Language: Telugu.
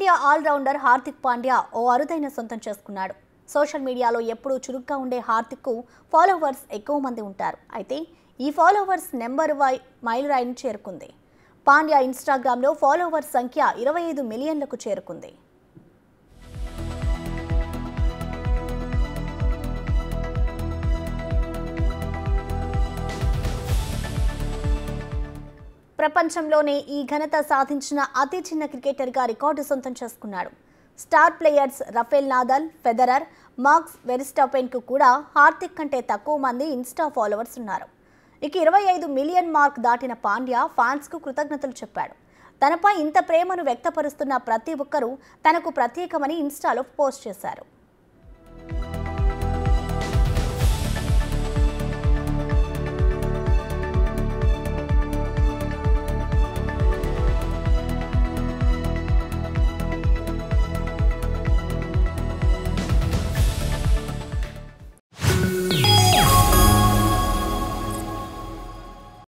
టీమిండియా ఆల్రౌండర్ హార్దిక్ పాండ్యా ఓ అరుదైన సొంతం చేసుకున్నాడు సోషల్ మీడియాలో ఎప్పుడూ చురుగ్గా ఉండే హార్దిక్కు ఫాలోవర్స్ ఎక్కువ మంది ఉంటారు అయితే ఈ ఫాలోవర్స్ నెంబర్ వై మైలురాయిని చేరుకుంది పాండ్యా ఇన్స్టాగ్రామ్లో ఫాలోవర్స్ సంఖ్య ఇరవై ఐదు మిలియన్లకు చేరుకుంది ప్రపంచంలోనే ఈ ఘనత సాధించిన అతి చిన్న క్రికెటర్గా రికార్డు సొంతం చేసుకున్నాడు star players Rafael Nadal Federer Max వెరిస్టాపెన్కు కూడా హార్దిక్ కంటే తక్కువ మంది ఇన్స్టా ఫాలోవర్స్ ఉన్నారు ఇక ఇరవై ఐదు మిలియన్ మార్క్ దాటిన పాండ్యా ఫ్యాన్స్కు కృతజ్ఞతలు చెప్పాడు తనపై ఇంత ప్రేమను వ్యక్తపరుస్తున్న ప్రతి ఒక్కరూ తనకు ప్రత్యేకమని ఇన్స్టాలో పోస్ట్ చేశారు